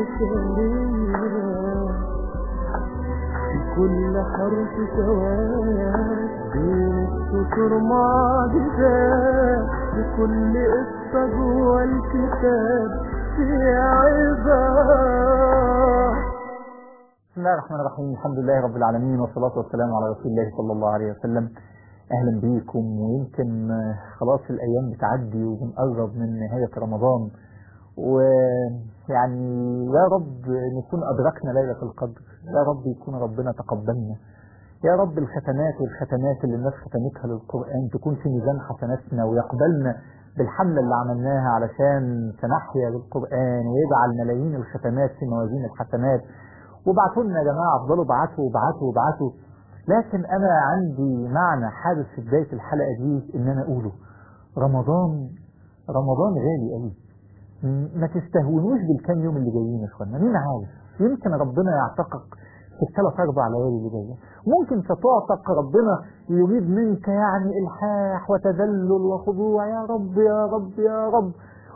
بشرية في كل حرف سواد بين السطور معجزات بكل قصة جوه الكتاب في عظات بسم الله الرحمن الرحيم الحمد لله رب العالمين والصلاة والسلام على رسول الله صلى الله عليه وسلم أهلا بيكم ويمكن آه، خلاص الأيام بتعدي وبنقرب من نهاية رمضان ويعني يا رب نكون أدركنا ليلة القدر يا رب يكون ربنا تقبلنا يا رب الختمات والختمات اللي الناس ختمتها للقرآن تكون في ميزان حسناتنا ويقبلنا بالحملة اللي عملناها علشان سنحيا للقرآن ويجعل ملايين الختمات في موازين الحسنات وابعتوا لنا يا جماعة افضلوا ابعتوا وابعتوا وابعتوا لكن انا عندي معنى حابب في بداية الحلقة دي ان انا اقوله رمضان رمضان غالي قوي م- ما تستهونوش بالكام يوم اللي جايين يا اخوانا مين عارف يمكن ربنا يعتقك في الثلاث اربع ليالي اللي جايه ممكن ستعتق ربنا يريد منك يعني الحاح وتذلل وخضوع يا رب يا رب يا رب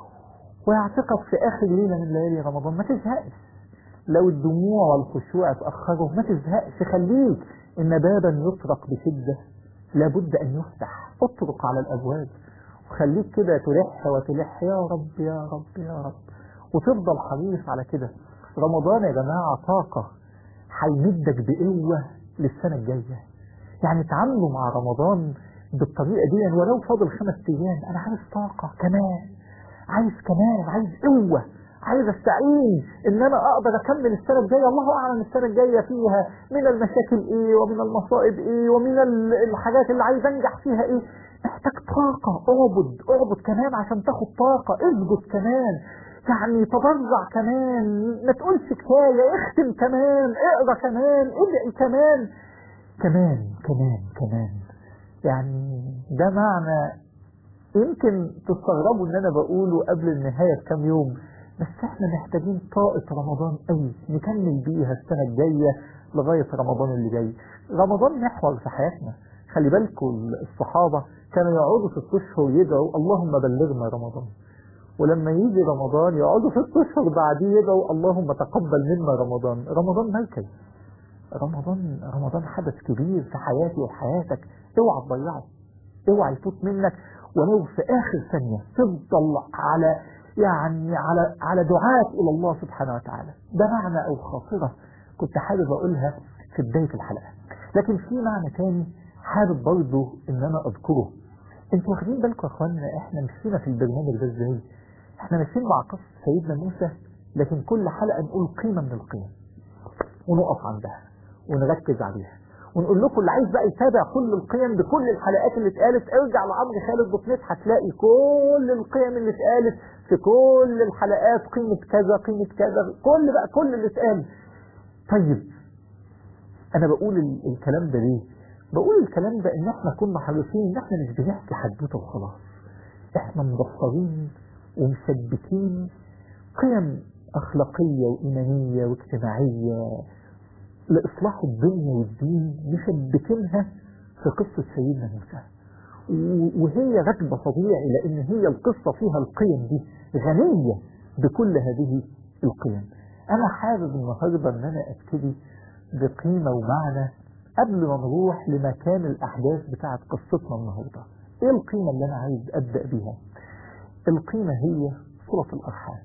ويعتقك في اخر ليله من ليالي رمضان ما تزهقش لو الدموع والخشوع اتأخروا ما تزهقش خليك إن بابا يطرق بشدة لابد أن يفتح اطرق على الأبواب وخليك كده تلح وتلح يا رب يا رب يا رب وتفضل حريص على كده رمضان يا جماعة طاقة هيمدك بقوة للسنة الجاية يعني تعاملوا مع رمضان بالطريقة دي ولو فاضل خمس أيام أنا عايز طاقة كمان عايز كمان عايز قوة عايز استعين ان انا اقدر اكمل السنه الجايه الله اعلم السنه الجايه فيها من المشاكل ايه ومن المصائب ايه ومن ال- الحاجات اللي عايز انجح فيها ايه محتاج طاقه اعبد اعبد كمان عشان تاخد طاقه اسجد كمان يعني تضرع كمان ما تقولش كفايه اختم كمان اقرا كمان ادعي كمان كمان كمان كمان يعني ده معنى يمكن تستغربوا ان انا بقوله قبل النهايه بكام يوم بس احنا محتاجين طاقة رمضان قوي نكمل بيها السنة الجاية لغاية رمضان اللي جاي رمضان محور في حياتنا خلي بالكم الصحابة كانوا يقعدوا في الاشهر يدعوا اللهم بلغنا رمضان ولما يجي رمضان يقعدوا في الاشهر بعديه يدعوا اللهم تقبل منا رمضان رمضان مركز رمضان رمضان حدث كبير في حياتي وحياتك اوعى تضيعه اوعى يفوت منك ولو في اخر ثانية تفضل على يعني على على دعاء الى الله سبحانه وتعالى ده معنى او خاطرة كنت حابب اقولها في بداية الحلقة لكن في معنى تاني حابب برضه ان انا اذكره انتوا واخدين بالكم يا اخوانا احنا مشينا في البرنامج ده ازاي احنا ماشيين مع قصة سيدنا موسى لكن كل حلقة نقول قيمة من القيم ونقف عندها ونركز عليها ونقول لكم اللي عايز بقى يتابع كل القيم بكل الحلقات اللي اتقالت ارجع لعمرو خالد دوت نت هتلاقي كل القيم اللي اتقالت في كل الحلقات قيمة كذا قيمة كذا كل بقى كل اللي اتقال طيب انا بقول ال- الكلام ده ليه بقول الكلام ده ان احنا كنا حريصين ان احنا مش بنحكي حدوته وخلاص احنا مبصرين ومثبتين قيم اخلاقية وايمانية واجتماعية لإصلاح الدنيا والدين مثبتينها في قصة سيدنا موسى و- وهي ركبة طبيعي لأن هي القصة فيها القيم دي غنية بكل هذه القيم أنا حابب النهاردة أن أنا أبتدي بقيمة ومعنى قبل ما نروح لمكان الأحداث بتاعت قصتنا النهاردة إيه القيمة اللي أنا عايز أبدأ بيها القيمة هي صلة الأرحام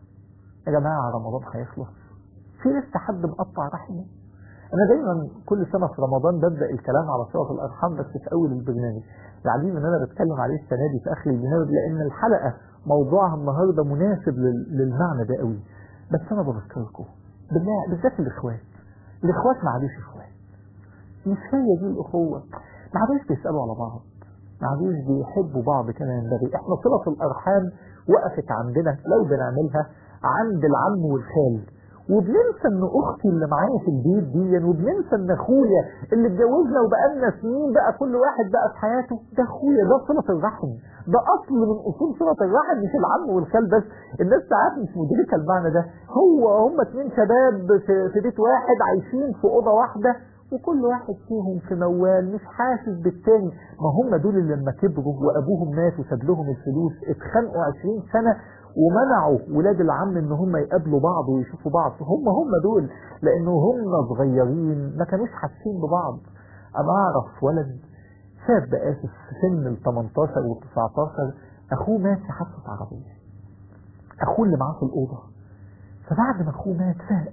يا جماعة رمضان هيخلص في لسه حد مقطع رحمه انا دايما كل سنه في رمضان ببدا الكلام على صله الارحام بس في اول البرنامج العجيب ان انا بتكلم عليه السنه دي في اخر البرنامج لان الحلقه موضوعها النهارده مناسب لل- للمعنى ده قوي بس انا بذكركم بالله بالذات الاخوات الاخوات ما عادوش اخوات مش هي دي الاخوه ما عادوش بيسالوا على بعض ما عادوش بيحبوا بعض كما ينبغي احنا صله الارحام وقفت عندنا لو بنعملها عند العم والخال وبننسى ان اختي اللي معايا في البيت دي وبننسى ان اخويا اللي اتجوزنا وبقالنا سنين بقى كل واحد بقى في حياته ده اخويا ده صله الرحم ده اصل من اصول صله الرحم مش العم والخال بس الناس ساعات مش مدركه المعنى ده هو هم اتنين شباب في, في بيت واحد عايشين في اوضه واحده وكل واحد فيهم في موال مش حاسس بالتاني ما هم دول اللي لما كبروا وابوهم مات وساب لهم الفلوس اتخانقوا 20 سنة ومنعوا ولاد العم ان هم يقابلوا بعض ويشوفوا بعض هم هم دول لانه هم صغيرين ما كانوش حاسين ببعض انا اعرف ولد شاب اسف في سن ال 18 وال 19 اخوه مات في حادثة عربية اخوه اللي معاه في الاوضة فبعد ما اخوه مات فاق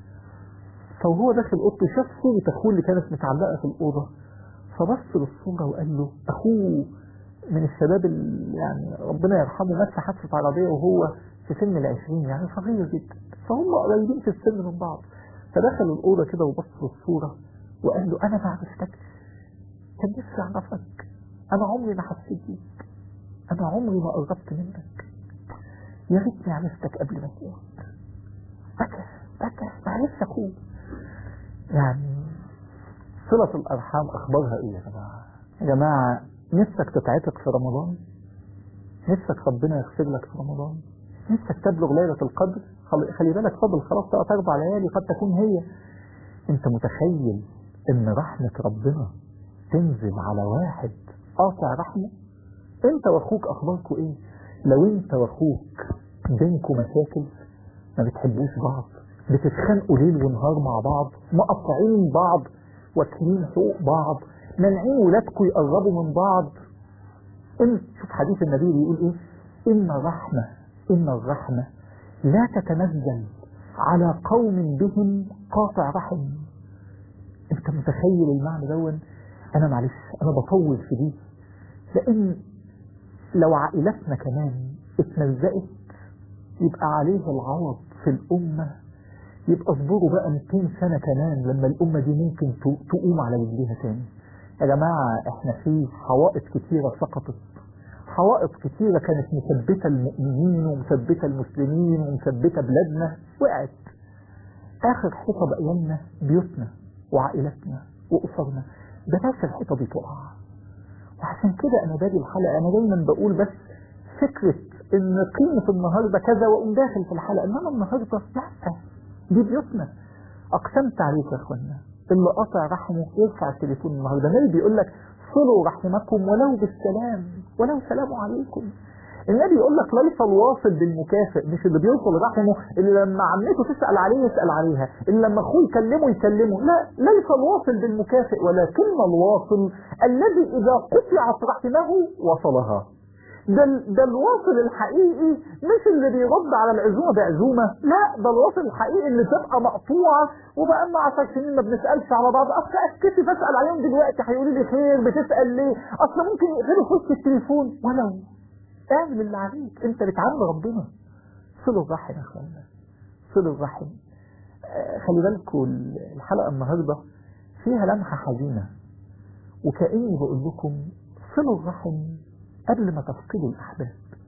فوهو داخل اوضته شاف صورة اخوه اللي كانت متعلقة في الاوضة فبص للصورة وقال له اخوه من الشباب اللي يعني ربنا يرحمه مات في حادثة عربية وهو في سن العشرين يعني صغير جدا فهم قريبين في السن من بعض فدخل الأوضة كده وبص للصورة وقال له أنا ما عرفتكش كان نفسي أعرفك أنا عمري ما حسيت بيك أنا عمري ما قربت منك يا ريتني عرفتك قبل ما تموت بكى بكى ما عرفت أخوه يعني صلة الأرحام أخبارها إيه يا جماعة؟ يا جماعة نفسك تتعتق في رمضان؟ نفسك ربنا يغفر لك في رمضان؟ نفسك تبلغ ليلة القدر؟ خلي بالك فضل خلاص ثلاث أربع ليالي قد تكون هي أنت متخيل إن رحمة ربنا تنزل على واحد قاطع رحمه؟ أنت وأخوك أخباركم إيه؟ لو أنت وأخوك بينكم مشاكل ما بتحبوش بعض بتتخانقوا ليل ونهار مع بعض مقطعين بعض واكلين حقوق بعض منعين ولادكم يقربوا من بعض إن شوف حديث النبي بيقول ايه ان الرحمة ان الرحمة لا تتنزل على قوم بهم قاطع رحم انت متخيل المعنى دون انا معلش انا بطول في دي لان لو عائلتنا كمان اتمزقت يبقى عليه العوض في الامه يبقى اصبروا بقى 200 سنة كمان لما الأمة دي ممكن تقوم على رجليها تاني يا جماعة احنا في حوائط كتيرة سقطت حوائط كتيرة كانت مثبتة المؤمنين ومثبتة المسلمين ومثبتة بلادنا وقعت آخر حيطة بقى لنا بيوتنا وعائلتنا وأسرنا بلاش الحيطة دي تقع وعشان كده أنا بادي الحلقة أنا دايما بقول بس فكرة إن قيمة النهاردة كذا وأقوم داخل في الحلقة إنما النهاردة لأ دي بيوتنا اقسمت عليك يا اخوانا اللي قطع رحمه يرفع التليفون النهارده النبي بيقول لك صلوا رحمكم ولو بالسلام ولو سلام عليكم النبي يقول لك ليس الواصل بالمكافئ مش اللي بيوصل رحمه اللي لما عمته تسأل عليه يسأل عليها اللي لما اخوه يكلمه يكلمه لا ليس الواصل بالمكافئ ولكن الواصل الذي إذا قطعت رحمه وصلها ده, ده الواصل الحقيقي مش اللي بيرد على العزومة بعزومة لا ده الواصل الحقيقي اللي تبقى مقطوعة وبقى لنا 10 سنين ما بنسألش على بعض اصل اتكسف اسأل عليهم دلوقتي هيقولوا لي خير بتسأل ليه اصل ممكن يقفلوا في وسط التليفون ولو اعمل اللي عليك انت بتعامل ربنا صلوا الرحم يا اخوانا صلوا الرحم آه خلي بالكم الحلقة النهاردة فيها لمحة حزينة وكأني بقول لكم صلوا الرحم قبل ما تفقدوا الأحباب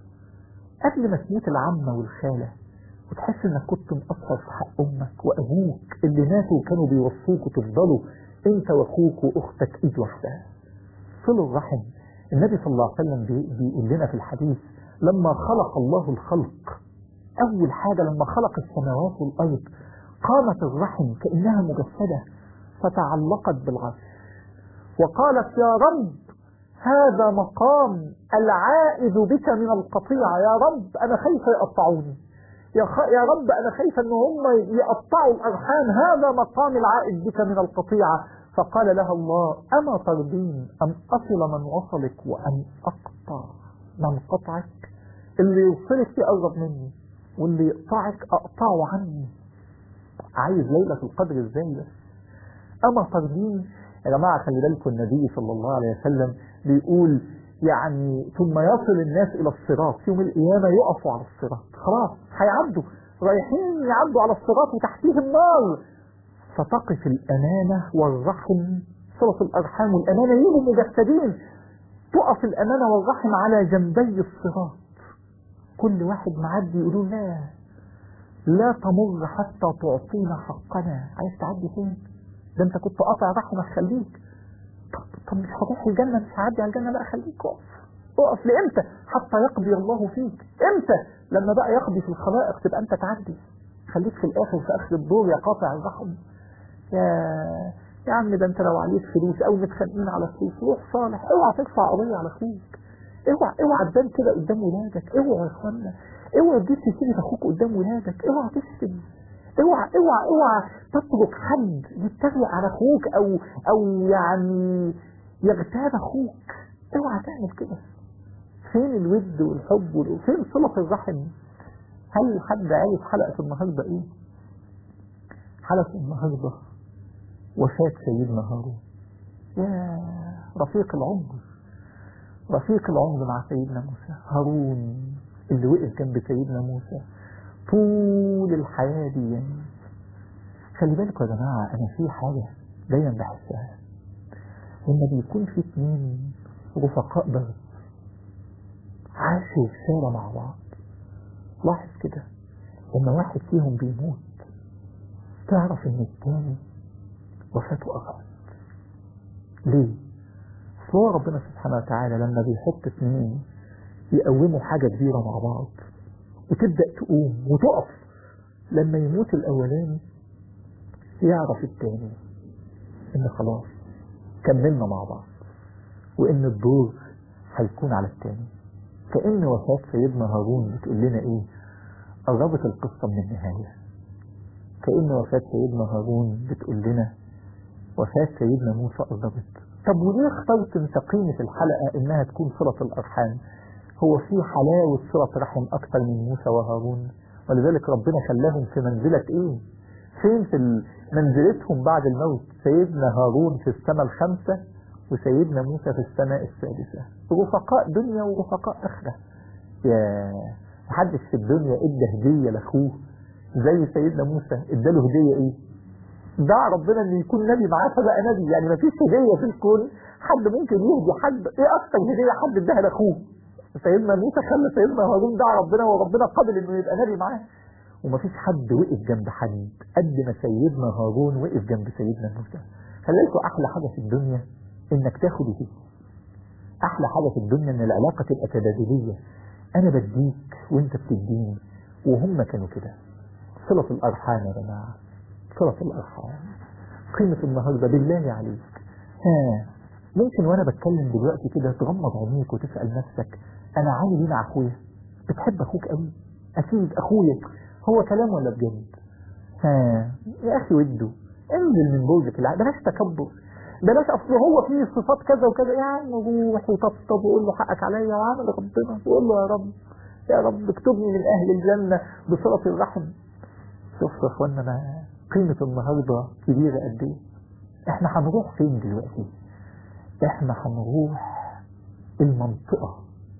قبل ما تموت العمة والخالة وتحس انك كنت مقصر في حق امك وابوك اللي ماتوا وكانوا بيوصوك وتفضلوا انت واخوك واختك ايد واحدة صلوا الرحم النبي صلى الله عليه وسلم بيقول لنا في الحديث لما خلق الله الخلق اول حاجة لما خلق السماوات والارض قامت الرحم كأنها مجسدة فتعلقت بالعرش وقالت يا رب هذا مقام العائد بك من القطيعة يا رب أنا خايفة يقطعوني يا, خ... يا رب أنا خايفة أن هم يقطعوا الأرحام هذا مقام العائد بك من القطيعة فقال لها الله أما ترضين أن أصل من وصلك وأن أقطع من قطعك اللي يوصلك يقرب مني واللي يقطعك أقطعه عني عايز ليلة القدر ازاي بس أما ترضين يا جماعة خلي بالكم النبي صلى الله عليه وسلم بيقول يعني ثم يصل الناس إلى الصراط يوم القيامة يقفوا على الصراط خلاص هيعدوا رايحين يعدوا على الصراط وتحتيه النار فتقف الأمانة والرحم صلة الأرحام والأمانة يجوا مجسدين تقف الأمانة والرحم على جنبي الصراط كل واحد معدي يقولوا لا لا تمر حتى تعطينا حقنا عايز تعدي فين ده انت كنت قاطع رحمك خليك طب, طب مش هتروح الجنة مش هعدي على الجنة لا خليك اقف اقف لامتى حتى يقضي الله فيك امتى لما بقى يقضي في الخلائق تبقى انت تعدي خليك في الاخر في اخر الدور يا قاطع الرحم يا يا عم ده انت لو عليك فلوس او متخانقين على فلوس روح صالح اوعى ترفع قضيه على اخوك اوعى اوعى تبان كده قدام ولادك اوعى يا اخوانا اوعى تجيب سيره اخوك قدام ولادك اوعى تشتم اوعى اوعى اوعى تترك حد يتريق على اخوك او او يعني يغتاب اخوك اوعى تعمل كده فين الود والحب وال- فين صلة الرحم هل حد عارف حلقة النهاردة ايه حلقة النهاردة وفاة سيدنا هارون يا رفيق العمر رفيق العمر مع سيدنا موسى هارون اللي وقف جنب سيدنا موسى طول الحياة دي يعني. خلي بالكم يا جماعة أنا في حاجة دايما بحسها لما بيكون في اتنين رفقاء درس عاشوا رسالة مع بعض لاحظ كده لما واحد فيهم بيموت تعرف ان التاني وفاته قربت ليه؟ أصل هو ربنا سبحانه وتعالى لما بيحط اثنين يقوموا حاجة كبيرة مع بعض وتبدأ تقوم وتقف لما يموت الأولاني يعرف التاني إن خلاص كملنا مع بعض وإن الدور هيكون على التاني كأن وفاة سيدنا هارون بتقول لنا إيه قربت القصة من النهاية كأن وفاة سيدنا هارون بتقول لنا وفاة سيدنا موسى قربت طب وليه اخترت انت قيمة الحلقة انها تكون صلة الارحام هو في حلاوة صلة رحم اكتر من موسى وهارون ولذلك ربنا خلاهم في منزلة ايه فين في ال- منزلتهم بعد الموت سيدنا هارون في السماء الخامسة وسيدنا موسى في السماء السادسة رفقاء دنيا ورفقاء اخرة يا محدش في الدنيا ادى هدية لاخوه زي سيدنا موسى اداله هدية ايه دعا ربنا ان يكون نبي معاه فبقى نبي يعني مفيش هديه في الكون حد ممكن يهدي حد ايه اكتر هديه حد اداها لاخوه سيدنا موسى خلى سيدنا هارون دعا ربنا وربنا قبل انه يبقى نبي معاه ومفيش حد وقف جنب حد قد ما سيدنا هارون وقف جنب سيدنا موسى خلي بالكوا احلى حاجه في الدنيا انك تاخد هديه احلى حاجه في الدنيا ان العلاقه تبقى تبادليه انا بديك وانت بتديني وهم كانوا كده صله الارحام يا جماعه صلة الأرحام قيمة النهاردة بالله عليك ها ممكن وأنا بتكلم دلوقتي كده تغمض عينيك وتسأل نفسك أنا عامل إيه مع أخويا بتحب أخوك قوي أكيد أخويا هو كلام ولا بجد ها يا أخي وده انزل من برجك الع- بلاش تكبر بلاش أصل هو فيه صفات كذا وكذا يا عم روح وطبطب وقول له حقك عليا وعامل ربنا وقول له يا رب يا رب اكتبني من أهل الجنة بصلة الرحم شوف يا اخوانا انا قيمة النهاردة كبيرة قد ايه احنا هنروح فين دلوقتي احنا هنروح المنطقة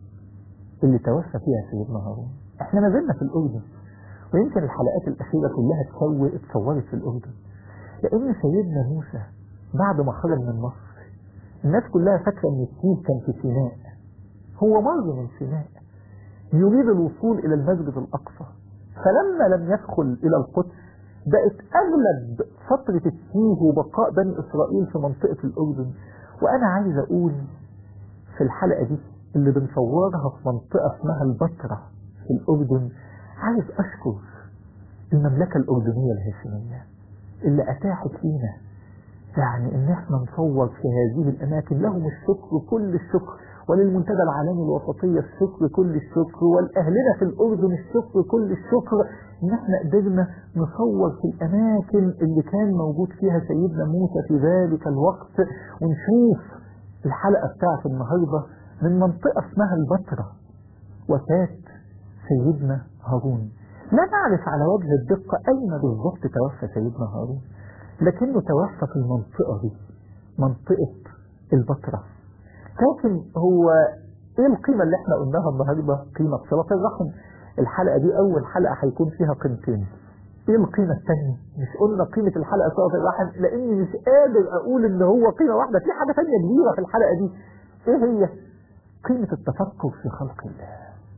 اللي توفى فيها سيدنا هارون احنا ما زلنا في الاردن ويمكن الحلقات الاخيرة كلها تسوي اتصورت في الاردن لان سيدنا موسى بعد ما خرج من مصر الناس كلها فاكرة ان التيه كان في سيناء هو مر من سيناء يريد الوصول الى المسجد الاقصى فلما لم يدخل إلى القدس بقت أغلب فترة التيه وبقاء بني إسرائيل في منطقة الأردن وأنا عايز أقول في الحلقة دي اللي بنصورها في منطقة اسمها البتراء في الأردن عايز أشكر المملكة الأردنية الهاشمية اللي أتاحت لينا يعني ان احنا نصور في هذه الاماكن لهم الشكر كل الشكر وللمنتدى العالمي الوسطية الشكر كل الشكر والاهلنا في الاردن الشكر كل الشكر ان احنا قدرنا نصور في الاماكن اللي كان موجود فيها سيدنا موسى في ذلك الوقت ونشوف الحلقة بتاعت النهاردة من منطقة اسمها البتراء وفاة سيدنا هارون لا نعرف على وجه الدقة أين بالضبط توفى سيدنا هارون لكنه توفى في المنطقة دي منطقة البتراء لكن هو ايه القيمة اللي احنا قلناها النهاردة قيمة صلاة الرحم الحلقة دي أول حلقة هيكون فيها قيمتين ايه القيمة الثانية مش قلنا قيمة الحلقة صلاة الرحم لاني مش قادر اقول ان هو قيمة واحدة في حاجة ثانية كبيرة في الحلقة دي ايه هي قيمة التفكر في خلق الله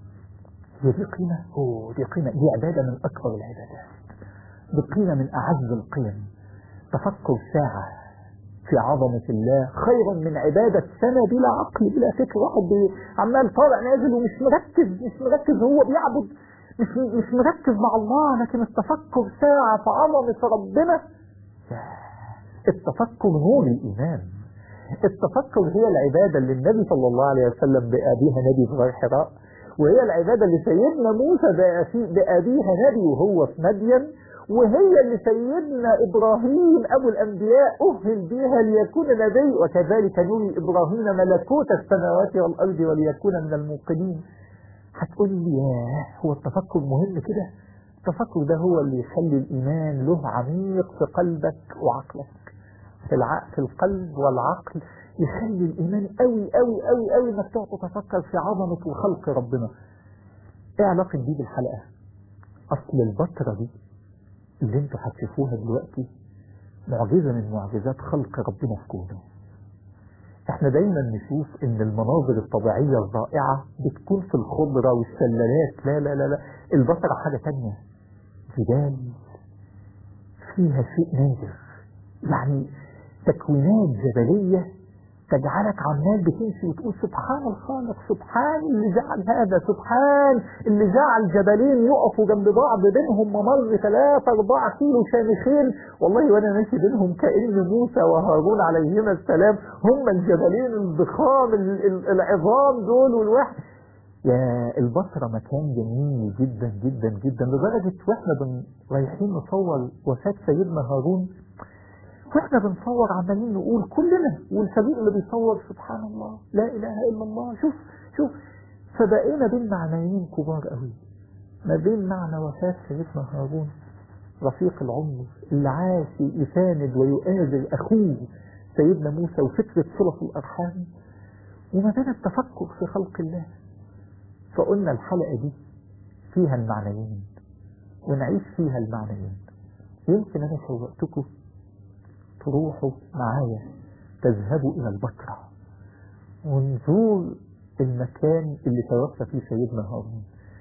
هي دي قيمة اوه دي قيمة دي عبادة من اكبر العبادات دي قيمة من اعز القيم تفكر ساعة في عظمة الله خيرا من عبادة سنة بلا عقل بلا فكر واحد بي- عمال طالع نازل ومش مركز مش مركز هو بيعبد مش مش مركز مع الله لكن التفكر ساعة في عظمة ربنا التفكر نور الإيمان التفكر هي العبادة اللي النبي صلى الله عليه وسلم بقى بيها نبي في غار حراء وهي العبادة اللي سيدنا موسى بقى في- بقى بيها نبي وهو في مدين وهي اللي سيدنا إبراهيم أبو الأنبياء أهل بها ليكون نبي وكذلك نري إبراهيم ملكوت السماوات والأرض وليكون من الموقنين هتقول لي ياه هو التفكر مهم كده التفكر ده هو اللي يخلي الإيمان له عميق في قلبك وعقلك في العقل في القلب والعقل يخلي الإيمان قوي قوي قوي قوي إنك تقعد تتفكر في عظمة وخلق ربنا إيه علاقة دي بالحلقة؟ أصل البتراء دي اللي انتوا هتشوفوها دلوقتي معجزة من معجزات خلق ربنا في كونه احنا دايما نشوف ان المناظر الطبيعية الرائعة بتكون في الخضرة والشلالات لا لا لا لا البصرة حاجة تانية جبال فيها شيء نادر يعني تكوينات جبلية تجعلك عمال بتمشي وتقول سبحان الخالق سبحان اللي جعل هذا سبحان اللي جعل جبلين يقفوا جنب بعض بينهم ممر ثلاثة أربعة كيلو شامخين والله وأنا ماشي بينهم كأن موسى وهارون عليهما السلام هم الجبلين الضخام ال- ال- العظام دول والواحد يا البصرة مكان جميل جدا جدا جدا لدرجة واحنا بن رايحين نصور وفاة سيدنا هارون واحنا بنصور عمالين نقول كلنا والفريق اللي بيصور سبحان الله لا اله الا الله شوف شوف فبقينا بين معنيين كبار قوي ما بين معنى وفاة سيدنا هارون رفيق العمر اللي عاش يساند ويؤازر اخوه سيدنا موسى وفكرة صلة الارحام وما بين التفكر في خلق الله فقلنا الحلقة دي فيها المعنيين ونعيش فيها المعنيين يمكن انا شوقتكم تروحوا معايا تذهبوا إلى البتراء ونزور المكان اللي توفى فيه سيدنا هارون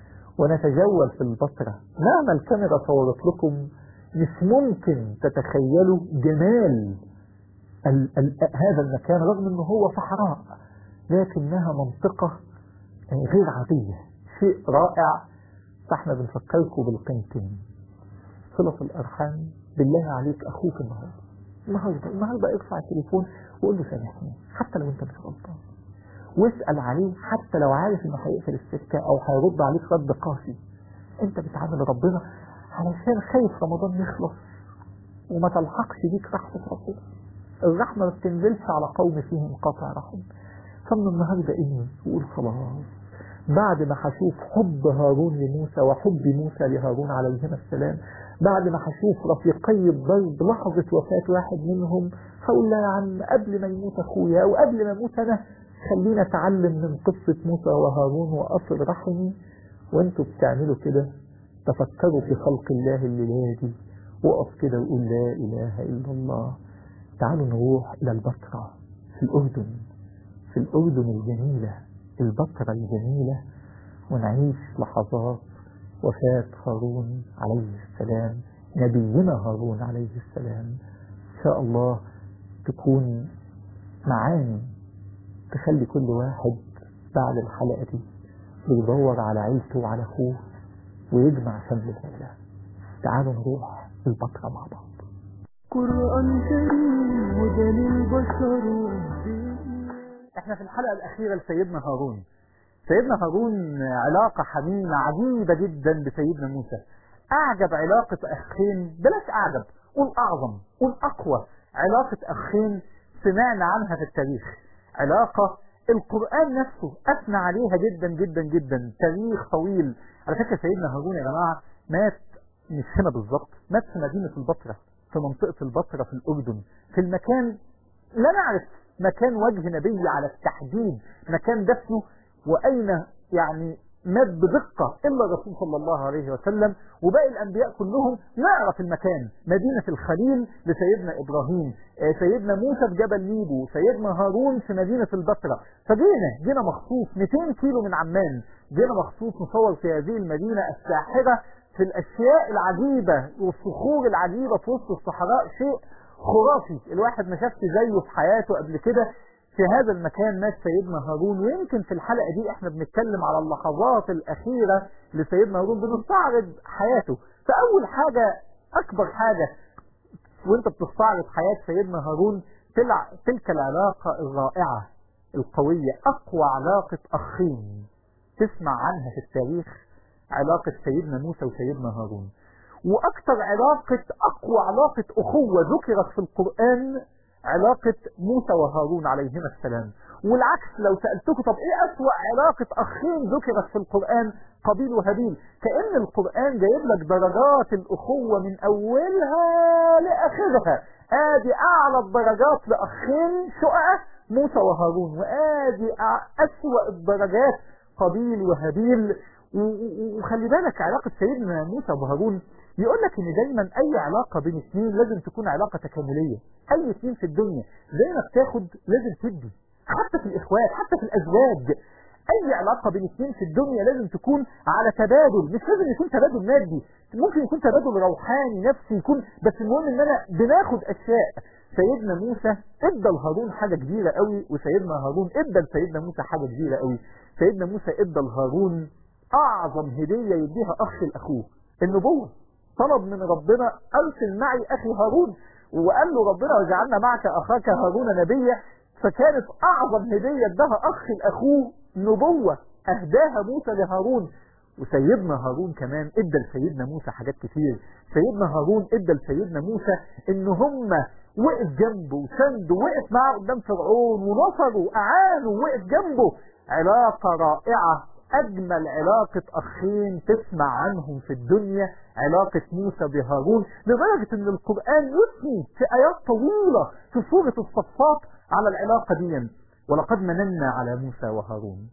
ونتجول في البتراء مهما الكاميرا صورت لكم مش ممكن تتخيلوا جمال ال ال هذا المكان رغم انه هو صحراء لكنها منطقة غير عادية شيء رائع فاحنا بنفكركم بالقيمتين صلة الأرحام بالله عليك أخوك النهارده النهارده النهارده ارفع التليفون وقول له سامحني حتى لو انت مش غلطان واسال عليه حتى لو عارف انه هيقفل السكه او هيرد عليك رد قاسي انت بتعامل ربنا علشان خايف رمضان يخلص وما تلحقش بيك رحمه ربنا الرحمه ما بتنزلش على قوم فيهم قطع رحم فمن النهارده اني وقول خلاص بعد ما هشوف حب هارون لموسى وحب موسى لهارون عليهما السلام بعد ما هشوف رفيقي الضرب لحظة وفاة واحد منهم هقول لا يا عم قبل ما يموت أخويا أو قبل ما أموت أنا خلينا أتعلم من قصة موسى وهارون وأصل رحمي وأنتوا بتعملوا كده تفكروا في خلق الله الليلة دي وقف كده وقول لا إله إلا الله تعالوا نروح إلى البتراء في الأردن في الأردن الجميلة البتراء الجميلة ونعيش لحظات وفاة هارون عليه السلام نبينا هارون عليه السلام إن شاء الله تكون معاني تخلي كل واحد بعد الحلقة دي بيدور على عيلته وعلى أخوه ويجمع شمل العيلة تعالوا نروح البتراء مع بعض قرآن كريم هدى للبشر والدين احنا في الحلقة الأخيرة لسيدنا هارون سيدنا هارون علاقة حميمة عجيبة جدا بسيدنا موسى أعجب علاقة أخين بلاش أعجب قول أعظم قول أقوى علاقة أخين سمعنا عنها في التاريخ علاقة القرآن نفسه أثنى عليها جدا جدا جدا تاريخ طويل على فكرة سيدنا هارون يا جماعة مات مش هنا بالظبط مات في مدينة البصرة في منطقة البصرة في الأردن في المكان لا نعرف مكان وجه نبي على التحديد مكان دفنه وأين يعني مات بدقة إلا الرسول صلى الله عليه وسلم وباقي الأنبياء كلهم نعرف المكان مدينة الخليل لسيدنا إبراهيم آه، سيدنا موسى في جبل نيبو سيدنا هارون في مدينة البصرة فجينا جينا مخصوص 200 كيلو من عمان جينا مخصوص نصور في هذه المدينة الساحرة في الأشياء العجيبة والصخور العجيبة في وسط الصحراء شيء خرافي الواحد ما شافش زيه في حياته قبل كده في هذا المكان مات سيدنا هارون ويمكن في الحلقة دي احنا بنتكلم على اللحظات الأخيرة لسيدنا هارون بنستعرض حياته فأول حاجة أكبر حاجة وانت بتستعرض حياة سيدنا هارون تلع تلك العلاقة الرائعة القوية أقوى علاقة أخين تسمع عنها في التاريخ علاقة سيدنا موسى وسيدنا هارون وأكثر علاقة أقوى علاقة أخوة ذكرت في القرآن علاقة موسى وهارون عليهما السلام والعكس لو سألتكم طب ايه أسوأ علاقة أخين ذكرت في القرآن قبيل وهابيل كأن القرآن جايب لك درجات الأخوة من أولها لآخرها آدي أعلى الدرجات لأخين شقة موسى وهارون وآدي أسوأ الدرجات قبيل وهابيل وخلي بالك علاقة سيدنا موسى وهارون يقول لك ان دايما اي علاقة بين اثنين لازم تكون علاقة تكاملية اي اثنين في الدنيا زي ما بتاخد لازم تدي حتى في الاخوات حتى في الازواج اي علاقة بين اثنين في الدنيا لازم تكون على تبادل مش لازم يكون تبادل مادي ممكن يكون تبادل روحاني نفسي يكون بس المهم ان انا بناخد اشياء سيدنا موسى ادى لهارون حاجة كبيرة قوي وسيدنا هارون ادى لسيدنا موسى حاجة كبيرة قوي سيدنا موسى ادى لهارون اعظم هدية يديها اخ لاخوه النبوة طلب من ربنا ارسل معي اخي هارون وقال له ربنا وجعلنا معك اخاك هارون نبيا فكانت اعظم هدية ادها اخ لاخوه نبوة اهداها موسى لهارون وسيدنا هارون كمان ادى لسيدنا موسى حاجات كتير سيدنا هارون ادى لسيدنا موسى ان هم وقف جنبه وسنده وقف معاه قدام فرعون ونصره واعانه ووقف جنبه علاقة رائعة أجمل علاقة أخين تسمع عنهم في الدنيا علاقة موسى بهارون لدرجة أن القرآن يثني في آيات طويلة في سورة الصفات على العلاقة دي ولقد مننا على موسى وهارون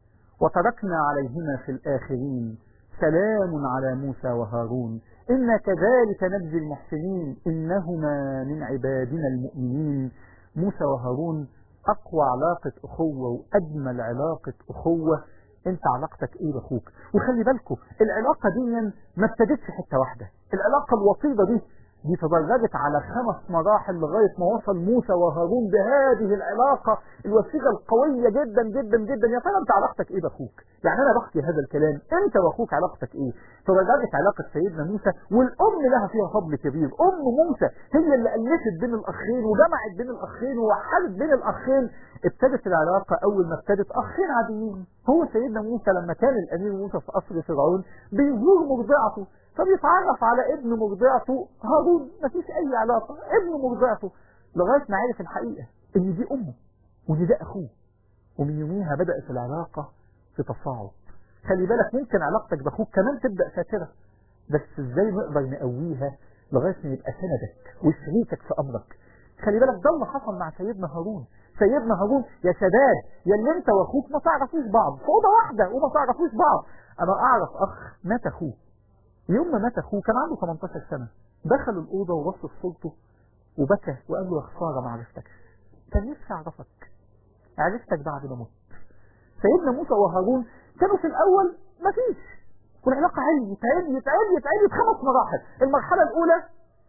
وتركنا عليهما في الآخرين سلام على موسى وهارون إنا كذلك نجزي المحسنين إنهما من عبادنا المؤمنين موسى وهارون أقوى علاقة أخوة وأجمل علاقة أخوة انت علاقتك ايه باخوك وخلي بالكم العلاقة دي ما ابتدتش حتة واحدة العلاقة الوسيطة دي دي تدرجت على خمس مراحل لغاية ما وصل موسى وهارون بهذه العلاقة الوثيقة القوية جدا جدا جدا يا ترى انت علاقتك ايه باخوك يعني انا بحكي هذا الكلام انت واخوك علاقتك ايه تدرجت علاقة سيدنا موسى والام لها فيها فضل كبير ام موسى هي اللي ألفت بين الاخين وجمعت بين الاخين ووحدت بين الاخين ابتدت العلاقة اول ما ابتدت اخين عاديين هو سيدنا موسى لما كان الامير موسى في قصر فرعون بيزور مرضعته فبيتعرف على ابن مرضعته هارون مفيش اي علاقة ابن مرضعته لغاية ما عرف الحقيقة ان دي امه وان ده اخوه ومن يوميها بدأت العلاقة في تصاعد خلي بالك ممكن علاقتك باخوك كمان تبدأ فاترة بس ازاي نقدر نقويها لغاية ما يبقى سندك وشريكك في امرك خلي بالك ده اللي حصل مع سيدنا هارون سيدنا هارون يا شباب يا اللي انت واخوك ما تعرفوش بعض في اوضه واحده وما تعرفوش بعض انا اعرف اخ مات اخوه يوم ما مات اخوه كان عنده 18 سنه دخل الاوضه وبص في صورته وبكى وقال له يا خساره ما عرفتكش كان نفسي اعرفك عرفتك بعد ما مت سيدنا موسى وهارون كانوا في الاول ما فيش والعلاقه عليت عليت عليت عليت خمس مراحل المرحله الاولى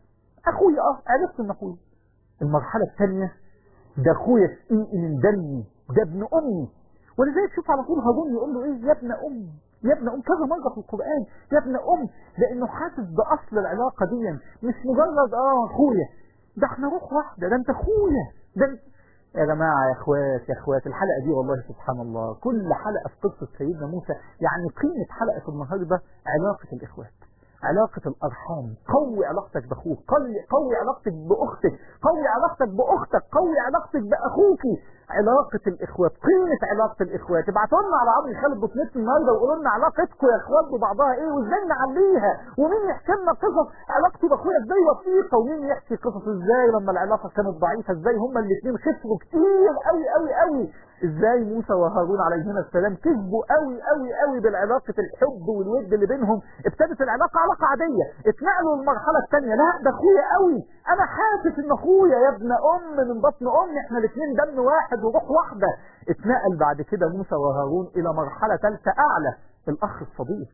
اخويا اه عرفت ان اخويا المرحله الثانيه ده اخويا شقيقي من دمي ده ابن امي ولذلك شوف على طول هارون يقول له ايه يا ابن ام يا ابن ام كذا مره في القران يا ابن ام لانه حاسس باصل العلاقه دي مش مجرد اه اخويا ده احنا روح واحده ده انت اخويا ده انت يا جماعة يا اخوات يا اخوات الحلقة دي والله سبحان الله كل حلقة في قصة سيدنا موسى يعني قيمة حلقة النهاردة علاقة الاخوات علاقة الأرحام قوي علاقتك بأخوك قوي, قوي علاقتك بأختك قوي علاقتك بأختك قوي علاقتك بأخوك علاقة الإخوات قيمة علاقة الإخوات ابعتوا لنا على عمرو خالد دوت نت النهارده وقولوا لنا علاقتكم يا إخوات ببعضها إيه وإزاي نعليها ومين يحكي لنا قصص علاقته بأخويا إزاي وثيقة ومين يحكي قصص إزاي لما العلاقة كانت ضعيفة إزاي هما الاثنين خسروا كتير قوي قوي قوي ازاي موسى وهارون عليهما السلام كسبوا قوي قوي قوي بالعلاقة الحب والود اللي بينهم ابتدت العلاقة علاقة عادية اتنقلوا للمرحلة الثانية لا ده اخويا قوي انا حاسس ان اخويا يا ابن ام من بطن امي احنا الاثنين دم واحد وروح واحدة اتنقل بعد كده موسى وهارون الى مرحلة ثالثة اعلى الاخ الصديق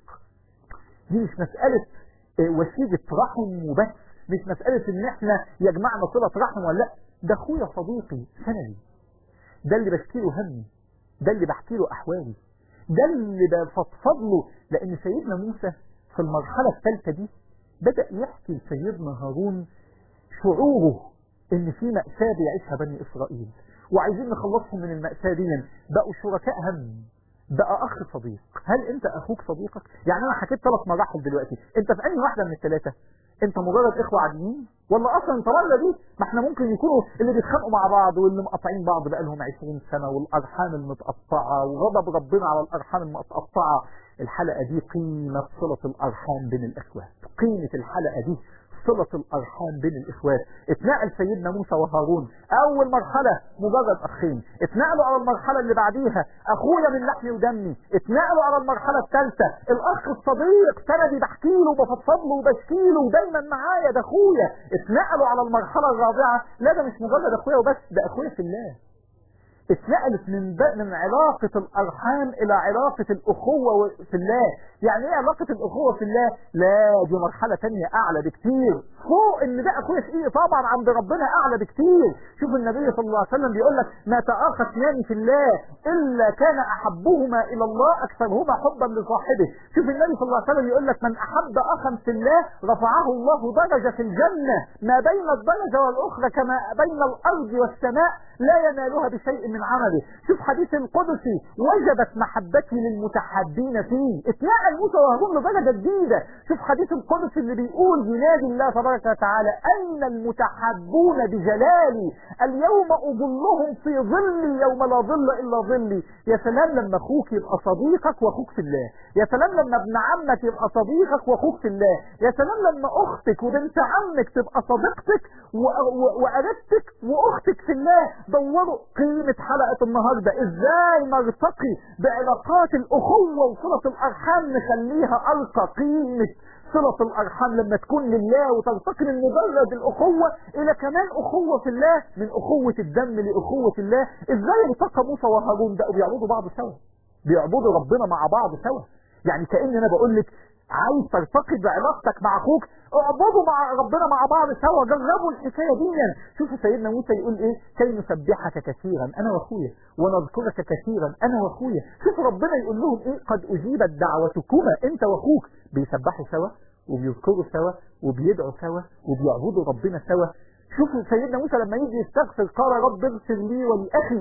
دي مش مسألة وسيلة رحم وبس مش مسألة ان احنا يجمعنا صلة رحم ولا لا ده اخويا صديقي سندي ده اللي بشكي له همي ده اللي بحكي له احوالي ده اللي بفضفض له لان سيدنا موسى في المرحلة الثالثة دي بدأ يحكي لسيدنا هارون شعوره ان في مأساة بيعيشها بني اسرائيل وعايزين نخلصهم من المأساة دي بقوا شركاء هم بقى اخ صديق هل انت اخوك صديقك يعني انا حكيت ثلاث مراحل دلوقتي انت في اي واحده من الثلاثه انت مجرد اخوه عاديين ولا اصلا انت ولا دي ما احنا ممكن يكونوا اللي بيتخانقوا مع بعض واللي مقاطعين بعض بقى لهم 20 سنه والارحام المتقطعه وغضب ربنا على الارحام المتقطعه الحلقه دي قيمه صله الارحام بين الاخوات قيمه الحلقه دي صلة الأرحام بين الإخوات اتنقل سيدنا موسى وهارون أول مرحلة مجرد أخين اتنقلوا على المرحلة اللي بعديها أخويا من لحمي ودمي اتنقلوا على المرحلة الثالثة الأخ الصديق سندي بحكي له وبفضفض له وبشكي له ودايما معايا ده أخويا اتنقلوا على المرحلة الرابعة لا ده مش مجرد أخويا وبس ده أخويا في الله اتنقلت من من علاقة الأرحام إلى علاقة الأخوة في الله يعني إيه علاقة الأخوة في الله لا دي مرحلة تانية أعلى بكتير فوق إن ده أخويا في إيه طبعا عند ربنا أعلى بكتير شوف النبي صلى الله عليه وسلم بيقول لك ما تآخى اثنان في الله إلا كان أحبهما إلى الله أكثرهما حبا لصاحبه شوف النبي صلى الله عليه وسلم يقول لك من أحب أخا في الله رفعه الله درجة في الجنة ما بين الدرجة والأخرى كما بين الأرض والسماء لا ينالها بشيء من عمله شوف حديث القدسي وجبت محبتي للمتحابين فيه اتنقل موسى وهارون لدرجة جديدة شوف حديث القدسي اللي بيقول ينادي الله تبارك وتعالى أين المتحابون بجلالي اليوم أظلهم في ظلي يوم لا ظل إلا ظلي يا سلام لما أخوك يبقى صديقك وأخوك في الله يا سلام لما ابن عمك يبقى صديقك وأخوك في الله يا سلام لما أختك وبنت عمك تبقى صديقتك وقريبتك وأختك في الله دوروا قيمة حلقة النهاردة ازاي نرتقي بعلاقات الأخوة وصلة الأرحام نخليها أرقى قيمة صلة الأرحام لما تكون لله وترتقي من مجرد الأخوة إلى كمان أخوة في الله من أخوة الدم لأخوة الله إزاي ارتقى موسى وهارون بقوا بيعبدوا بعض سوا بيعبدوا ربنا مع بعض سوا يعني كأن أنا بقول لك عايز ترتقي بعلاقتك مع اخوك اعبدوا مع ربنا مع بعض سوا جربوا الحكايه دي شوفوا سيدنا موسى يقول ايه كي نسبحك كثيرا انا واخويا ونذكرك كثيرا انا واخويا شوفوا ربنا يقول لهم ايه قد اجيبت دعوتكما انت واخوك بيسبحوا سوا وبيذكروا سوا وبيدعوا سوا وبيعبدوا ربنا سوا شوفوا سيدنا موسى لما يجي يستغفر قال رب اغفر لي ولاخي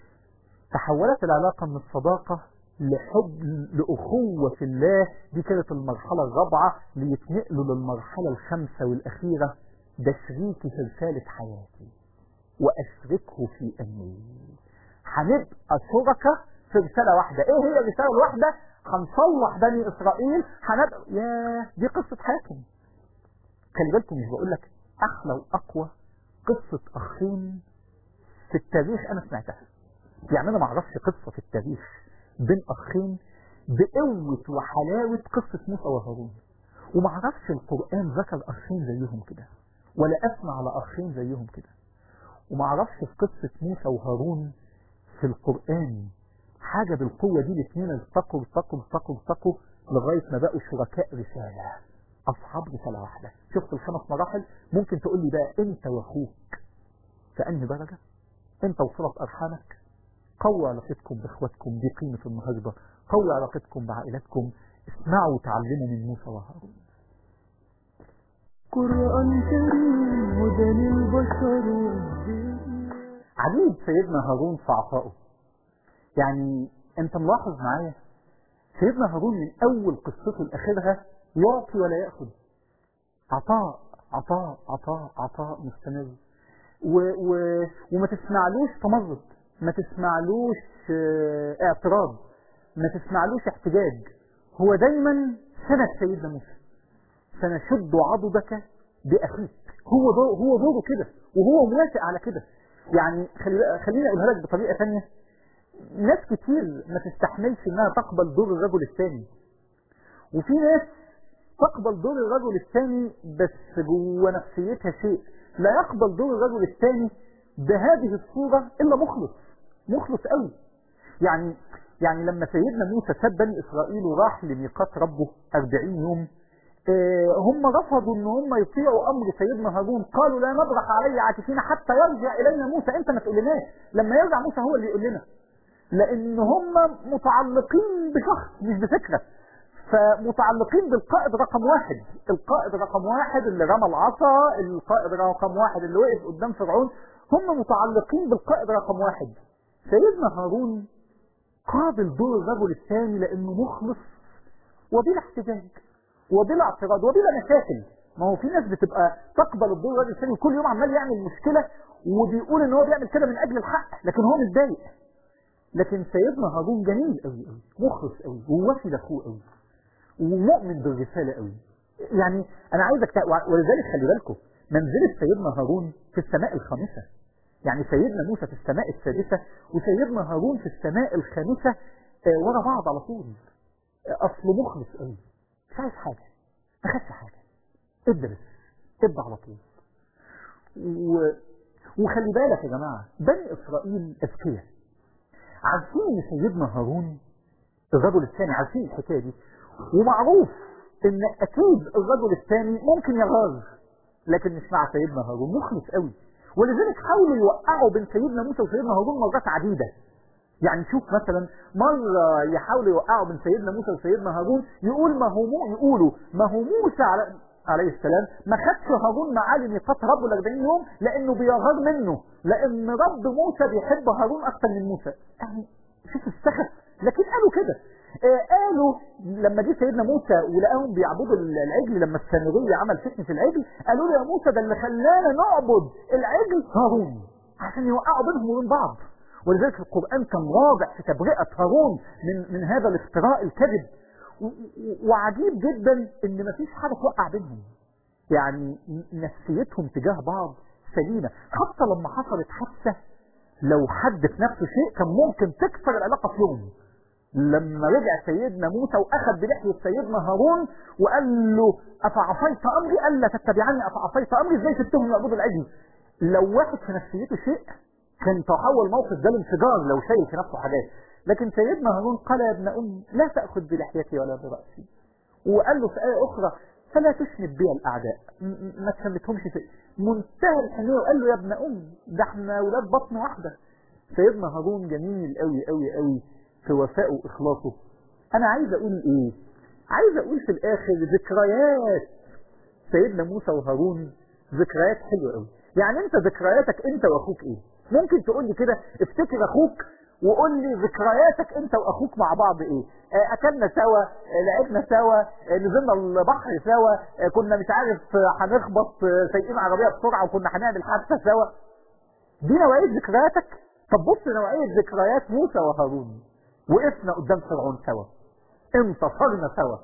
تحولت العلاقه من الصداقه لحب لأخوة في الله دي كانت المرحلة الرابعة ليتنقلوا للمرحلة الخامسة والأخيرة ده شريكي في رسالة حياتي وأشركه في أمري هنبقى شركة في رسالة واحدة إيه هي الرسالة الواحدة؟ هنصلح بني إسرائيل هنبقى يا دي قصة حياتهم خلي بالكم مش بقول لك أحلى وأقوى قصة أخين في التاريخ أنا سمعتها يعني أنا ما أعرفش قصة في التاريخ بين أخين بقوة وحلاوة قصة موسى وهارون وما اعرفش القرآن ذكر أخين زيهم كده ولا أسمع على أخين زيهم كده وما اعرفش في قصة موسى وهارون في القرآن حاجة بالقوة دي الاثنين التقوا التقوا التقوا التقوا لغاية ما بقوا شركاء رسالة أصحاب رسالة واحدة شفت الخمس مراحل ممكن تقول لي بقى أنت وأخوك في أنهي درجة أنت وصلت أرحامك قووا علاقتكم بإخواتكم دي قيمة النهاردة قووا علاقتكم بعائلتكم اسمعوا وتعلموا من موسى وهارون قرآن كريم هدى للبشر عجيب سيدنا هارون في عطائه يعني انت ملاحظ معايا سيدنا هارون من اول قصته لاخرها يعطي ولا ياخذ عطاء عطاء عطاء عطاء مستمر و و وما تسمعلوش تمرد ما تسمعلوش اه اعتراض ما تسمعلوش احتجاج هو دايما سند سيدنا موسى سنشد عضدك باخيك هو دور هو دوره كده وهو موافق على كده يعني خلي خليني اقولها لك بطريقه ثانيه ناس كتير ما تستحملش انها تقبل دور الرجل الثاني وفي ناس تقبل دور الرجل الثاني بس جوه نفسيتها شيء لا يقبل دور الرجل الثاني بهذه الصورة إلا مخلص مخلص قوي يعني يعني لما سيدنا موسى ساب بني إسرائيل وراح لميقات ربه 40 يوم اه هم رفضوا ان هم يطيعوا امر سيدنا هارون قالوا لا نبرح علي عاكفين حتى يرجع الينا موسى انت ما تقولناش لما يرجع موسى هو اللي يقول لنا لان هم متعلقين بشخص مش بفكره فمتعلقين بالقائد رقم واحد القائد رقم واحد اللي رمى العصا القائد رقم واحد اللي وقف قدام فرعون هم متعلقين بالقائد رقم واحد سيدنا هارون قابل دور الرجل الثاني لانه مخلص وبلا احتجاج وبلا اعتراض وبلا مشاكل ما هو في ناس بتبقى تقبل الدور الرجل الثاني وكل يوم عمال يعمل مشكله وبيقول ان هو بيعمل كده من اجل الحق لكن هو متضايق لكن سيدنا هارون جميل قوي قوي مخلص قوي ووفي لاخوه قوي ومؤمن بالرساله قوي يعني انا عايزك تق... ولذلك خلي بالكم منزله سيدنا هارون في السماء الخامسه يعني سيدنا موسى في السماء السادسه وسيدنا هارون في السماء الخامسه آه، ورا بعض على طول آه، اصله مخلص قوي مش عايز حاجه ما خدش حاجه ادرس ابدا على طول و... وخلي بالك يا جماعه بني اسرائيل اذكياء عارفين ان سيدنا هارون الرجل الثاني عارفين الحكايه دي ومعروف ان اكيد الرجل الثاني ممكن يغار لكن مش مع سيدنا هارون مخلص قوي ولذلك حاولوا يوقعوا بين سيدنا موسى وسيدنا هارون مرات عديده يعني شوف مثلا مرة يحاولوا يوقعوا بين سيدنا موسى وسيدنا هارون يقول ما هو مو يقولوا ما هو موسى على عليه السلام ما خدش هارون معاه لميقات ربه ال 40 يوم لانه بيغار منه لان رب موسى بيحب هارون اكثر من موسى يعني شوف السخف لكن قالوا كده آه قالوا لما جه سيدنا موسى ولقاهم بيعبدوا العجل لما السامري عمل فتنه العجل قالوا له يا موسى ده اللي خلانا نعبد العجل هارون عشان يوقعوا بينهم وبين بعض ولذلك القران كان واضح في تبرئه هارون من من هذا الافتراء الكذب و- و- وعجيب جدا ان مفيش حاجه توقع بينهم يعني نفسيتهم تجاه بعض سليمه حتى لما حصلت حادثه لو حد في نفسه شيء كان ممكن تكسر العلاقه في يوم لما رجع سيدنا موسى واخذ بلحيه سيدنا هارون وقال له افعصيت امري قال لا تتبعني افعصيت امري ازاي سبتهم يعبدوا العجل لو واحد في نفسيته شيء كان تحول موقف ده لانفجار لو شايل في نفسه حاجات لكن سيدنا هارون قال يا ابن ام لا تاخذ بلحيتي ولا براسي وقال له في ايه اخرى فلا تشمت بي الاعداء م- م- ما تشمتهمش في منتهى الحنيه وقال له يا ابن ام ده احنا ولاد بطن واحده سيدنا هارون جميل قوي قوي قوي في وفائه واخلاصه انا عايز اقول ايه عايز اقول في الاخر ذكريات سيدنا موسى وهارون ذكريات حلوه قوي يعني انت ذكرياتك انت واخوك ايه ممكن تقول لي كده افتكر اخوك وقول لي ذكرياتك انت واخوك مع بعض ايه آه، اكلنا سوا آه، لعبنا سوا آه، نزلنا البحر سوا آه، كنا مش عارف آه، هنخبط آه، سايقين عربيه بسرعه وكنا هنعمل حادثه سوا دي نوعيه ذكرياتك طب بص نوعيه ذكريات موسى وهارون وقفنا قدام فرعون سوا انتصرنا سوا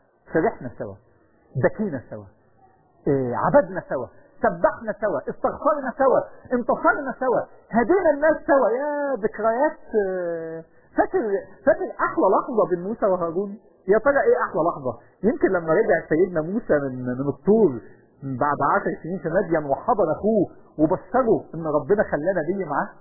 فرحنا سوا بكينا سوا إيه، عبدنا سوا سبحنا سوا استغفرنا سوا انتصرنا سوا هدينا الناس سوا يا ذكريات آه، فاكر فاكر احلى لحظه بين موسى وهارون يا ترى ايه احلى لحظه يمكن لما رجع سيدنا موسى من من الطور بعد عشر سنين في مدين وحضن اخوه وبشره ان ربنا خلانا بيه معاه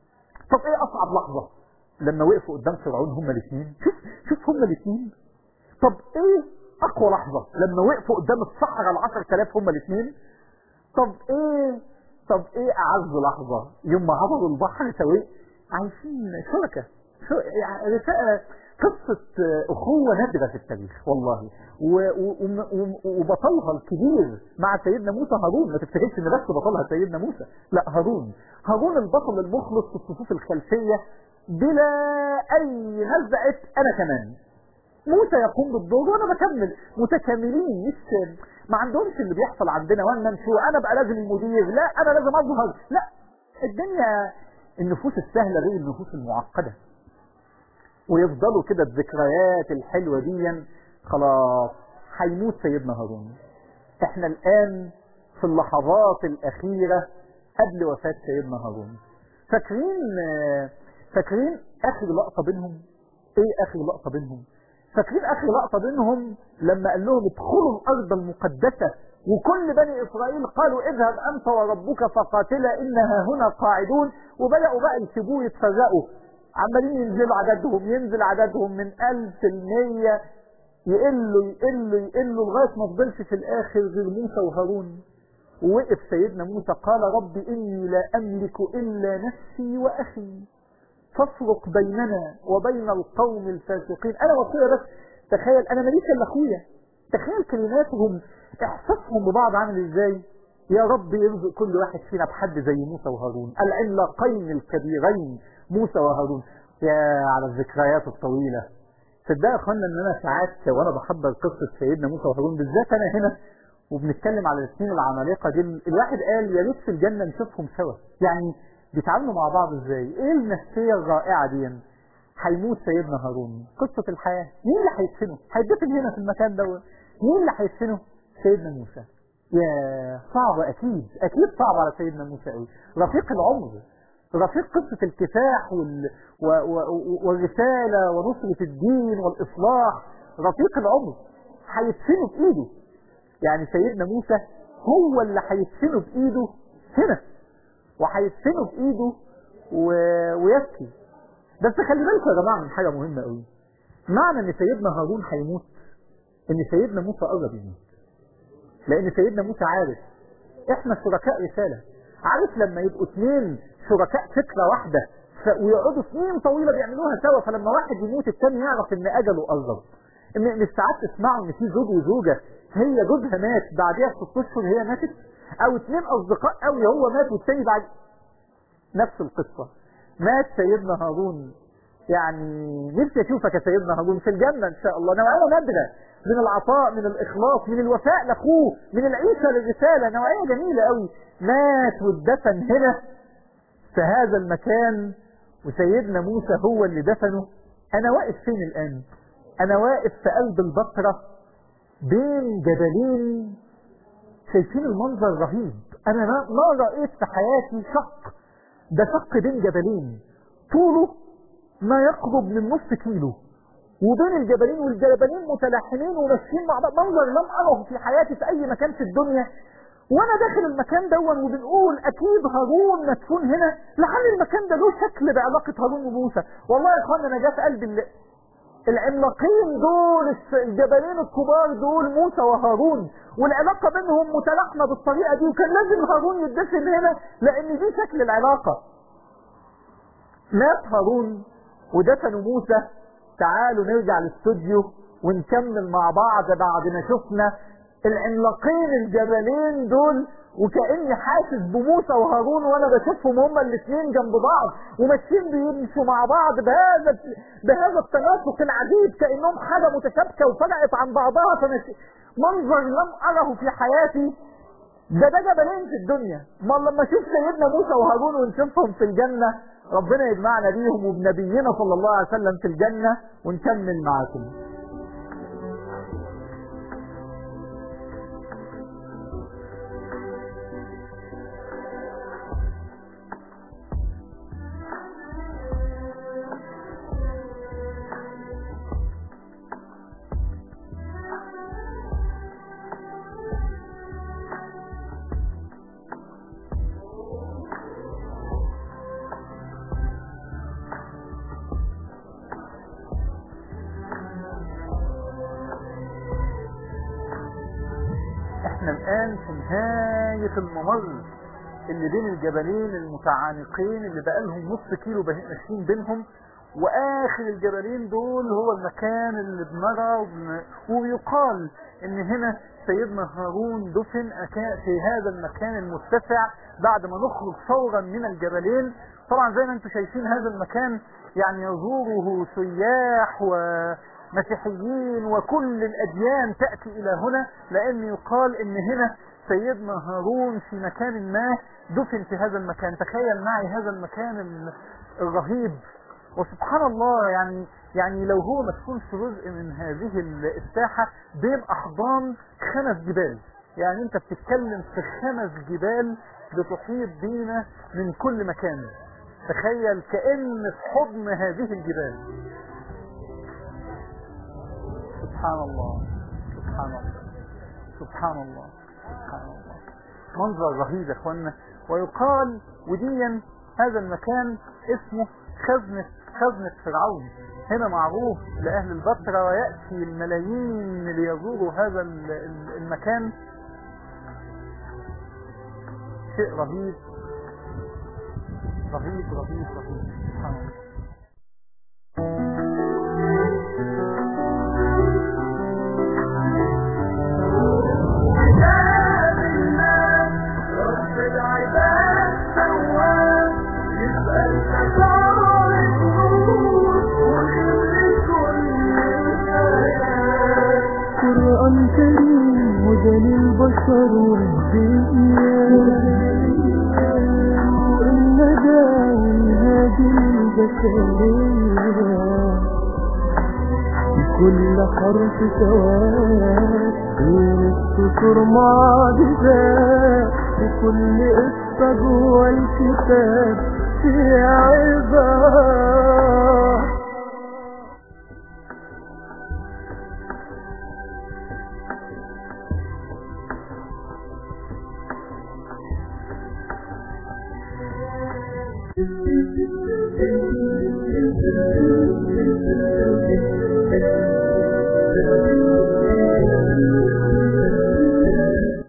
طب ايه اصعب لحظه لما وقفوا قدام فرعون هما الاثنين شوف شوف هما الاثنين طب ايه اقوى لحظه لما وقفوا قدام الصحراء العشر تلاف هما الاثنين طب ايه طب ايه اعز لحظه يوم ما عبروا البحر سوي عايشين شركه شو يعني رسالة قصة أخوة نادرة في التاريخ والله و- و- وم- وم- وبطلها الكبير مع سيدنا موسى هارون ما تفتكرش إن بس بطلها سيدنا موسى لا هارون هارون البطل المخلص في الصفوف الخلفية بلا أي نزعة أنا كمان موسى يقوم بالدور وانا بكمل متكاملين مش ما عندهمش اللي بيحصل عندنا وانا نشو انا بقى لازم المدير لا انا لازم اظهر لا الدنيا النفوس السهله غير النفوس المعقده ويفضلوا كده الذكريات الحلوه دي خلاص هيموت سيدنا هارون احنا الان في اللحظات الاخيره قبل وفاه سيدنا هارون فاكرين فاكرين اخر لقطه بينهم ايه اخر لقطه بينهم فاكرين اخر لقطه بينهم لما قال لهم ادخلوا الارض المقدسه وكل بني اسرائيل قالوا اذهب انت وربك فقاتلا انها هنا قاعدون وبداوا بقى يسيبوه يتفرقوا عمالين ينزلوا عددهم ينزل عددهم من ألف المية يقلوا يقلوا يقلوا لغاية ما فضلش في الآخر غير موسى وهارون ووقف سيدنا موسى قال رب إني لا أملك إلا نفسي وأخي فافرق بيننا وبين القوم الفاسقين أنا وأخويا بس تخيل انا ماليش الا اخويا تخيل كلماتهم احساسهم ببعض عامل ازاي يا رب يرزق كل واحد فينا بحد زي موسى وهارون العملاقين الكبيرين موسى وهارون يا على الذكريات الطويلة صدق يا اخوانا ان انا ساعات وانا بحضر قصة سيدنا موسى وهارون بالذات انا هنا وبنتكلم على الاثنين العمالقة دي الواحد قال يا ريت في الجنة نشوفهم سوا يعني بيتعاملوا مع بعض ازاي ايه النفسية الرائعة دي هيموت سيدنا هارون قصة الحياة مين اللي هيدفنه هيدفن هنا في المكان دوت مين اللي هيدفنه سيدنا موسى يا صعب اكيد اكيد صعب على سيدنا موسى قوي رفيق العمر رفيق قصة الكفاح وال... و... و... والرسالة ونصرة الدين والإصلاح رفيق العمر هيدفنه بإيده يعني سيدنا موسى هو اللي هيدفنه بإيده هنا وهيدفنه بإيده و... ويبكي بس خلي بالكم يا جماعة من حاجة مهمة قوي معنى ان سيدنا هارون هيموت ان سيدنا موسى قرب يموت لان سيدنا موسى عارف احنا شركاء رسالة عارف لما يبقوا اثنين شركاء فكرة واحدة ف... ويقعدوا سنين طويلة بيعملوها سوا فلما واحد يموت الثاني يعرف ان اجله قرب ان مش ساعات تسمعوا ان في زوج وزوجة هي جوزها مات بعدها ست اشهر هي ماتت او اثنين اصدقاء قوي هو مات والثاني بعد نفس القصة مات سيدنا هارون يعني نفسي اشوفك يا سيدنا هارون في الجنة ان شاء الله نوعية نادرة من العطاء من الاخلاص من الوفاء لاخوه من العيشة للرسالة نوعية جميلة قوي مات واتدفن هنا في هذا المكان وسيدنا موسى هو اللي دفنه انا واقف فين الان انا واقف في قلب البصرة بين جبلين شايفين المنظر رهيب انا ما رأيت في حياتي شق ده شق بين جبلين طوله ما يقرب من نص كيلو وبين الجبلين والجبلين متلاحمين وماشيين مع بعض منظر لم اره في حياتي في اي مكان في الدنيا وانا داخل المكان دون وبنقول اكيد هارون مدفون هنا لعل المكان ده له شكل بعلاقة هارون وموسى والله يا اخوانا انا جه في قلبي اللي العملاقين دول الجبلين الكبار دول موسى وهارون والعلاقة بينهم متلاحمة بالطريقة دي وكان لازم هارون يدفن هنا لان دي شكل العلاقة مات هارون ودفنوا موسى تعالوا نرجع الاستوديو ونكمل مع بعض بعد ما شفنا العملاقين الجبلين دول وكأني حاسس بموسى وهارون وانا بشوفهم هما الاثنين جنب بعض وماشيين بيمشوا مع بعض بهذا بهذا التناسق العجيب كأنهم حاجة متشابكة وفرقت عن بعضها فماشي منظر لم أره في حياتي ده ده جبلين في الدنيا ما لما اشوف سيدنا موسى وهارون ونشوفهم في الجنة ربنا يجمعنا بيهم وبنبينا صلى الله عليه وسلم في الجنة ونكمل معاكم احنا الان في نهاية الممر اللي بين الجبلين المتعانقين اللي بقالهم نص كيلو ماشيين بينهم واخر الجبلين دول هو المكان اللي بنرى وبن... ويقال ان هنا سيدنا هارون دفن في هذا المكان المتسع بعد ما نخرج فورا من الجبلين طبعا زي ما انتم شايفين هذا المكان يعني يزوره سياح و مسيحيين وكل الأديان تأتي إلى هنا لأن يقال إن هنا سيدنا هارون في مكان ما دفن في هذا المكان تخيل معي هذا المكان الرهيب وسبحان الله يعني يعني لو هو مدفون في جزء من هذه الساحة بين أحضان خمس جبال يعني انت بتتكلم في خمس جبال بتحيط بينا من كل مكان تخيل كأن في حضن هذه الجبال سبحان الله سبحان الله سبحان الله سبحان الله منظر رهيب يا اخوانا ويقال وديا هذا المكان اسمه خزنة خزنة فرعون هنا معروف لأهل البصرة ويأتي الملايين ليزوروا هذا المكان شيء رهيب رهيب رهيب رهيب سبحان الله العباد تواب يسأل مشاعر النور ويملي كل الحياة قرآن كريم هدى للبشر والدنيا الندى والهادي البشرية كل حرف سواد بين السطور معجزات وكل قصة جوه الكتاب فيها عباد Thank you.